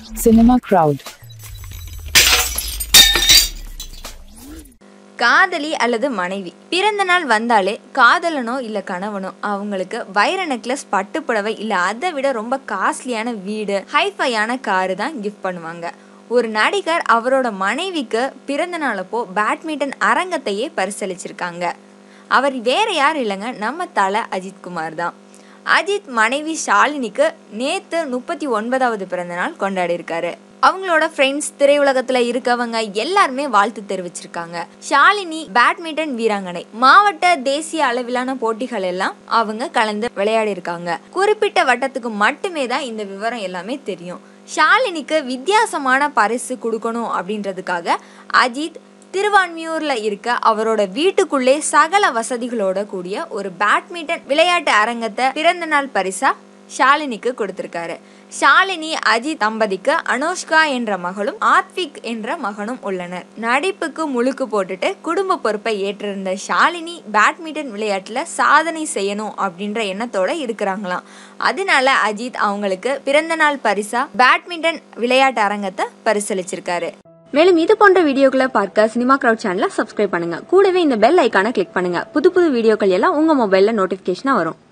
Cinema Crowd. காதலி அல்லது மனைவி பிறந்த நாள் வந்தாலே காதலனோ இல்லை கணவனோ அவங்களுக்கு வைர நெக்லஸ் பட்டுப்புடவை இல்லை அதை விட ரொம்ப காஸ்ட்லியான வீடு ஹைஃபையான காரு தான் கிஃப்ட் பண்ணுவாங்க ஒரு நடிகர் அவரோட மனைவிக்கு பிறந்த நாளப்போ பேட்மிண்டன் அரங்கத்தையே பரிசளிச்சிருக்காங்க அவர் வேற யாரும் இல்லைங்க நம்ம தலை அஜித்குமார் தான் அஜித் மனைவி ஷாலினிக்கு நேத்து முப்பத்தி ஒன்பதாவது பிறந்தநாள் கொண்டாடி இருக்காரு அவங்களோட ஃப்ரெண்ட்ஸ் திரையுலகத்துல இருக்கவங்க எல்லாருமே வாழ்த்து தெரிவிச்சிருக்காங்க ஷாலினி பேட்மிண்டன் வீராங்கனை மாவட்ட தேசிய அளவிலான போட்டிகள் எல்லாம் அவங்க கலந்து விளையாடி இருக்காங்க குறிப்பிட்ட வட்டத்துக்கு மட்டுமே தான் இந்த விவரம் எல்லாமே தெரியும் ஷாலினிக்கு வித்தியாசமான பரிசு கொடுக்கணும் அப்படின்றதுக்காக அஜித் திருவான்மியூர்ல இருக்க அவரோட வீட்டுக்குள்ளே சகல வசதிகளோட கூடிய ஒரு பேட்மிண்டன் விளையாட்டு அரங்கத்தை பிறந்த நாள் பரிசா ஷாலினிக்கு கொடுத்திருக்காரு ஷாலினி அஜித் தம்பதிக்கு அனுஷ்கா என்ற மகளும் ஆத்விக் என்ற மகனும் உள்ளனர் நடிப்புக்கு முழுக்கு போட்டுட்டு குடும்ப பொறுப்பை ஏற்றிருந்த ஷாலினி பேட்மிண்டன் விளையாட்டுல சாதனை செய்யணும் அப்படின்ற எண்ணத்தோட இருக்கிறாங்களாம் அதனால அஜித் அவங்களுக்கு பிறந்த நாள் பரிசா பேட்மிண்டன் விளையாட்டு அரங்கத்தை பரிசளிச்சிருக்காரு மேலும் இது போன்ற வீடியோக்களை பார்க்க சினிமா கிரவுட் சேனலை சப்ஸ்கிரைப் பண்ணுங்க கூடவே இந்த பெல் ஐக்கானை கிளிக் பண்ணுங்க புது புது வீடியோக்கள் எல்லாம் உங்க மொபைல்ல நோட்டிபிகேஷனா வரும்